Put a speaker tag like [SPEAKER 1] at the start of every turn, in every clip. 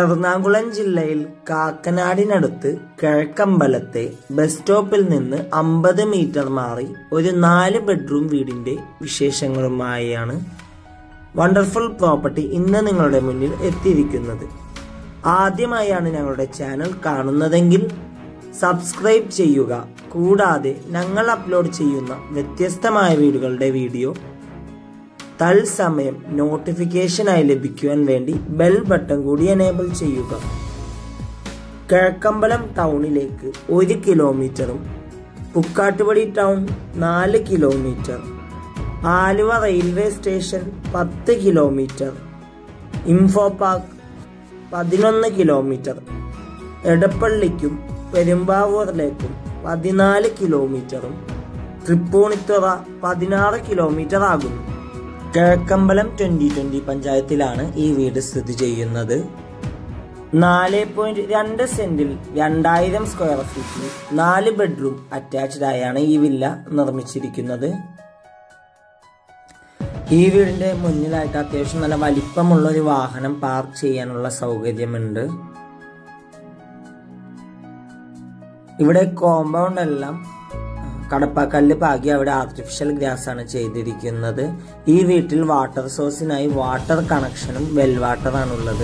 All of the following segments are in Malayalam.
[SPEAKER 1] എറണാകുളം ജില്ലയിൽ കാക്കനാടിനടുത്ത് കിഴക്കമ്പലത്തെ ബസ് സ്റ്റോപ്പിൽ നിന്ന് അമ്പത് മീറ്റർ മാറി ഒരു നാല് ബെഡ്റൂം വീടിന്റെ വിശേഷങ്ങളുമായാണ് വണ്ടർഫുൾ പ്രോപ്പർട്ടി ഇന്ന് നിങ്ങളുടെ മുന്നിൽ എത്തിയിരിക്കുന്നത് ആദ്യമായാണ് ഞങ്ങളുടെ ചാനൽ കാണുന്നതെങ്കിൽ സബ്സ്ക്രൈബ് ചെയ്യുക കൂടാതെ ഞങ്ങൾ അപ്ലോഡ് ചെയ്യുന്ന വ്യത്യസ്തമായ വീടുകളുടെ വീഡിയോ തത്സമയം നോട്ടിഫിക്കേഷനായി ലഭിക്കുവാൻ വേണ്ടി ബെൽ ബട്ടൺ കൂടി എനേബിൾ ചെയ്യുക കിഴക്കമ്പലം ടൗണിലേക്ക് ഒരു കിലോമീറ്ററും പുക്കാട്ടുപടി ടൗൺ നാല് കിലോമീറ്റർ ആലുവ റെയിൽവേ സ്റ്റേഷൻ പത്ത് കിലോമീറ്റർ ഇൻഫോ പാർക്ക് പതിനൊന്ന് കിലോമീറ്റർ എടപ്പള്ളിക്കും പെരുമ്പാവൂരിലേക്കും പതിനാല് കിലോമീറ്ററും തൃപ്പൂണിത്തുറ പതിനാറ് കിലോമീറ്റർ ആകുന്നു കിഴക്കമ്പലം ട്വന്റി ട്വന്റി പഞ്ചായത്തിലാണ് ഈ വീട് സ്ഥിതി ചെയ്യുന്നത് നാല് പോയിന്റ് രണ്ട് സെന്റിൽ രണ്ടായിരം സ്ക്വയർ ഫീറ്റിൽ നാല് ബെഡ്റൂം അറ്റാച്ച്ഡ് ആയാണ് ഈ വില്ല നിർമ്മിച്ചിരിക്കുന്നത് ഈ വീടിന്റെ മുന്നിലായിട്ട് അത്യാവശ്യം നല്ല വലിപ്പമുള്ള ഒരു വാഹനം പാർക്ക് ചെയ്യാനുള്ള സൗകര്യമുണ്ട് ഇവിടെ കോമ്പൗണ്ട് എല്ലാം കടപ്പാക്കല്ല് പാകി അവിടെ ആർട്ടിഫിഷ്യൽ ഗ്രാസ് ആണ് ചെയ്തിരിക്കുന്നത് ഈ വീട്ടിൽ വാട്ടർ സോഴ്സിനായി വാട്ടർ കണക്ഷനും വെൽ വാട്ടർ ആണുള്ളത്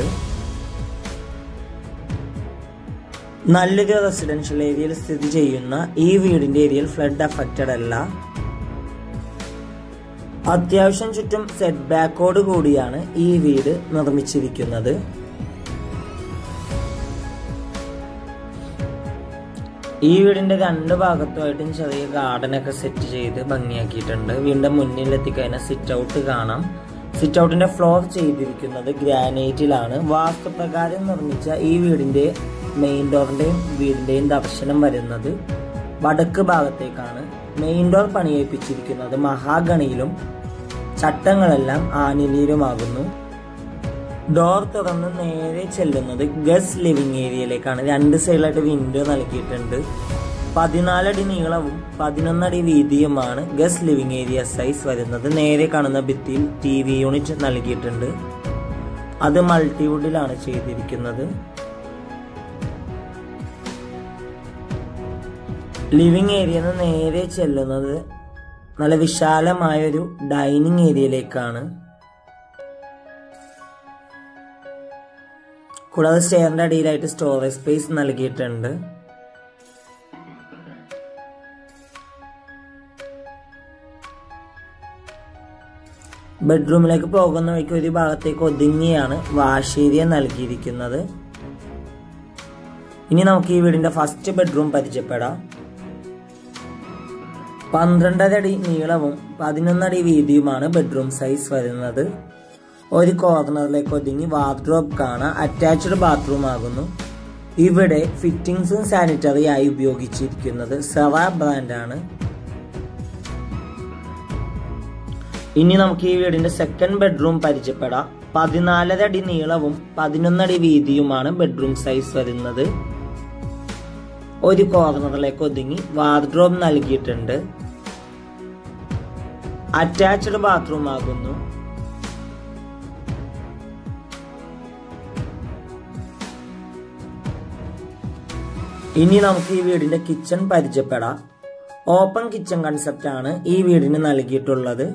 [SPEAKER 1] നല്ലൊരു റെസിഡൻഷ്യൽ ഏരിയയിൽ സ്ഥിതി ചെയ്യുന്ന ഈ വീടിന്റെ ഏരിയയിൽ ഫ്ലഡ് അഫക്റ്റഡ് അല്ല അത്യാവശ്യം ചുറ്റും സെറ്റ് ബാക്കോട് കൂടിയാണ് ഈ വീട് നിർമ്മിച്ചിരിക്കുന്നത് ഈ വീടിന്റെ രണ്ട് ഭാഗത്തുമായിട്ടും ചെറിയ ഗാർഡൻ ഒക്കെ സെറ്റ് ചെയ്ത് ഭംഗിയാക്കിയിട്ടുണ്ട് വീടിന്റെ മുന്നിൽ എത്തിക്കഴിഞ്ഞാൽ സിറ്റ് ഔട്ട് കാണാം സിറ്റ് ഔട്ടിന്റെ ഫ്ലോർ ചെയ്തിരിക്കുന്നത് ഗ്രാനൈറ്റിലാണ് വാസ്തുപ്രകാരം നിർമ്മിച്ച ഈ വീടിന്റെ മെയിൻ ഡോറിന്റെയും വീടിന്റെയും ദർശനം വരുന്നത് വടക്ക് ഭാഗത്തേക്കാണ് മെയിൻ ഡോർ പണിയേൽപ്പിച്ചിരിക്കുന്നത് മഹാഗണിയിലും ചട്ടങ്ങളെല്ലാം ആനിലിയിലുമാകുന്നു ഡോർ തുറന്ന് നേരെ ചെല്ലുന്നത് ഗസ് ലിവിംഗ് ഏരിയയിലേക്കാണ് രണ്ട് സൈഡിലായിട്ട് വിൻഡോ നൽകിയിട്ടുണ്ട് പതിനാലടി നീളവും പതിനൊന്നടി വീതിയുമാണ് ഗസ് ലിവിംഗ് ഏരിയ സൈസ് വരുന്നത് നേരെ കാണുന്ന ഭിത്തിയിൽ ടി വി യൂണിറ്റ് നൽകിയിട്ടുണ്ട് അത് മൾട്ടിവുഡിലാണ് ചെയ്തിരിക്കുന്നത് ലിവിംഗ് ഏരിയ നേരെ ചെല്ലുന്നത് നല്ല വിശാലമായൊരു ഡൈനിങ് ഏരിയയിലേക്കാണ് കൂടാതെ സ്റ്റെയറിന്റെ അടിയിലായിട്ട് സ്റ്റോറേജ് സ്പേസ് നൽകിയിട്ടുണ്ട് ബെഡ്റൂമിലേക്ക് പോകുന്ന വഴിക്ക് ഒരു ഭാഗത്തേക്ക് ഒതുങ്ങിയാണ് വാഷ് ഏരിയ നൽകിയിരിക്കുന്നത് ഇനി നമുക്ക് ഈ വീടിന്റെ ഫസ്റ്റ് ബെഡ്റൂം പരിചയപ്പെടാം പന്ത്രണ്ടര അടി നീളവും പതിനൊന്നടി വീതിയുമാണ് ബെഡ്റൂം സൈസ് വരുന്നത് ഒരു കോർണറിലേക്ക് ഒതുങ്ങി വാർഡ്രോബ് കാണാം അറ്റാച്ച്ഡ് ബാത്റൂം ആകുന്നു ഇവിടെ ഫിറ്റിംഗ്സും സാനിറ്ററി ആയി ഉപയോഗിച്ചിരിക്കുന്നത് സെറ ബ്രാൻഡാണ് ഇനി നമുക്ക് ഈ വീടിന്റെ സെക്കൻഡ് ബെഡ്റൂം പരിചയപ്പെടാം പതിനാലര അടി നീളവും പതിനൊന്നടി വീതിയുമാണ് ബെഡ്റൂം സൈസ് വരുന്നത് ഒരു കോർണറിലേക്ക് ഒതുങ്ങി വാർഡ്രോബ് നൽകിയിട്ടുണ്ട് അറ്റാച്ച്ഡ് ബാത്റൂം ആകുന്നു ഇനി നമുക്ക് ഈ വീടിന്റെ കിച്ചൺ പരിചയപ്പെടാം ഓപ്പൺ കിച്ചൺ കൺസെപ്റ്റ് ആണ് ഈ വീടിന് നൽകിയിട്ടുള്ളത്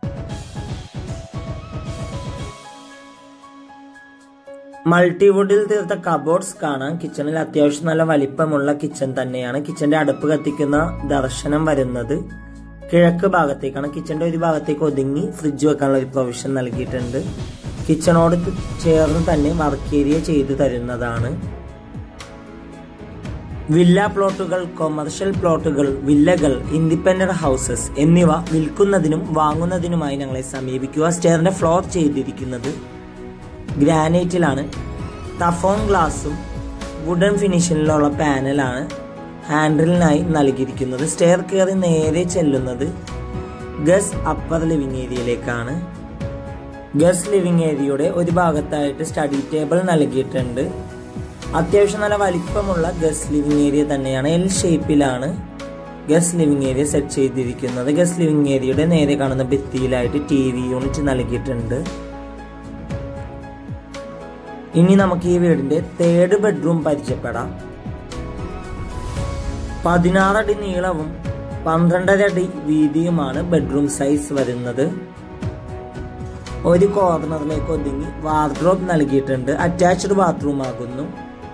[SPEAKER 1] മൾട്ടിവുഡിൽ തീർത്ത കബോർഡ്സ് കാണാം കിച്ചണിൽ അത്യാവശ്യം നല്ല വലിപ്പമുള്ള കിച്ചൺ തന്നെയാണ് കിച്ചന്റെ അടുപ്പ് കത്തിക്കുന്ന ദർശനം വരുന്നത് കിഴക്ക് ഭാഗത്തേക്കാണ് കിച്ചന്റെ ഒരു ഭാഗത്തേക്ക് ഒതുങ്ങി ഫ്രിഡ്ജ് വെക്കാനുള്ള ഒരു പ്രൊവിഷൻ നൽകിയിട്ടുണ്ട് കിച്ചണോട് ചേർന്ന് തന്നെ വർക്ക് ഏരിയ ചെയ്തു തരുന്നതാണ് വില്ല പ്ലോട്ടുകൾ കൊമേഴ്ഷ്യൽ പ്ലോട്ടുകൾ വില്ലകൾ ഇൻഡിപെൻഡന്റ് ഹൗസസ് എന്നിവ വിൽക്കുന്നതിനും വാങ്ങുന്നതിനുമായി ഞങ്ങളെ സമീപിക്കുക സ്റ്റെയറിന്റെ ഫ്ലോർ ചെയ്തിരിക്കുന്നത് ഗ്രാനൈറ്റിലാണ് ടഫോൺ ഗ്ലാസും വുഡൻ ഫിനിഷിലുള്ള പാനലാണ് ഹാൻഡിലിനായി നൽകിയിരിക്കുന്നത് സ്റ്റെയർ കയറി നേരെ ചെല്ലുന്നത് ഗസ് അപ്പർ ലിവിംഗ് ഏരിയയിലേക്കാണ് ഗസ് ലിവിംഗ് ഏരിയയുടെ ഒരു ഭാഗത്തായിട്ട് സ്റ്റഡി ടേബിൾ നൽകിയിട്ടുണ്ട് അത്യാവശ്യം നല്ല വലിപ്പമുള്ള ഗസ് ലിവിംഗ് ഏരിയ തന്നെയാണ് എൽ ഷേപ്പിലാണ് ഗസ് ലിവിംഗ് ഏരിയ സെറ്റ് ചെയ്തിരിക്കുന്നത് ഗസ് ലിവിംഗ് ഏരിയയുടെ നേരെ കാണുന്ന ഭിത്തിയിലായിട്ട് ടി വി യൂണിറ്റ് നൽകിയിട്ടുണ്ട് ഇനി നമുക്ക് ഈ വീടിന്റെ തേർഡ് ബെഡ്റൂം പരിചയപ്പെടാം പതിനാറടി നീളവും പന്ത്രണ്ടര അടി വീതിയുമാണ് ബെഡ്റൂം സൈസ് വരുന്നത് ഒരു കോർണറിലേക്ക് ഒതുങ്ങി വാർഡ്രോബ് നൽകിയിട്ടുണ്ട് അറ്റാച്ച്ഡ് ബാത്റൂം ആകുന്നു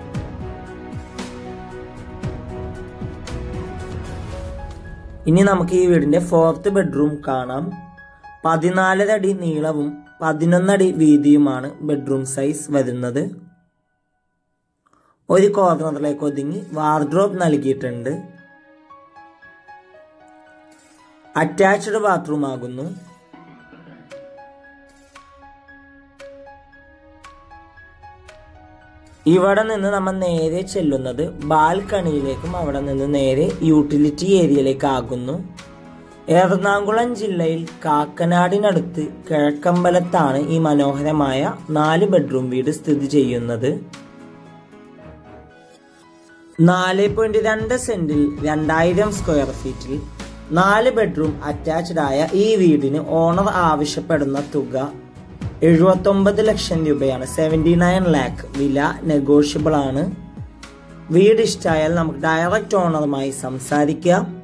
[SPEAKER 1] ഇനി നമുക്ക് ഈ വീടിന്റെ ഫോർത്ത് ബെഡ്റൂം കാണാം പതിനാലര അടി നീളവും പതിനൊന്നടി വീതിയുമാണ് ബെഡ്റൂം സൈസ് വരുന്നത് ഒരു കോർണറിലേക്ക് ഒതുങ്ങി വാർഡ്രോബ് നൽകിയിട്ടുണ്ട് അറ്റാച്ച്ഡ് ബാത്റൂം ആകുന്നു ഇവിടെ നിന്ന് നമ്മൾ നേരെ ചെല്ലുന്നത് ബാൽക്കണിയിലേക്കും അവിടെ നിന്ന് നേരെ യൂട്ടിലിറ്റി ഏരിയയിലേക്ക് ആകുന്നു എറണാകുളം ജില്ലയിൽ കാക്കനാടിനടുത്ത് കിഴക്കമ്പലത്താണ് ഈ മനോഹരമായ നാല് ബെഡ്റൂം വീട് സ്ഥിതി ചെയ്യുന്നത് നാല് പോയിന്റ് രണ്ട് സെന്റിൽ രണ്ടായിരം സ്ക്വയർ ഫീറ്റിൽ നാല് ബെഡ്റൂം അറ്റാച്ച്ഡ് ആയ ഈ വീടിന് ഓണർ ആവശ്യപ്പെടുന്ന തുക എഴുപത്തൊമ്പത് ലക്ഷം രൂപയാണ് സെവൻറ്റി നയൻ ലാക്ക് വില നെഗോഷ്യബിൾ ആണ് വീട് ഇഷ്ടമായാൽ നമുക്ക് ഡയറക്റ്റ് ഓണറുമായി സംസാരിക്കാം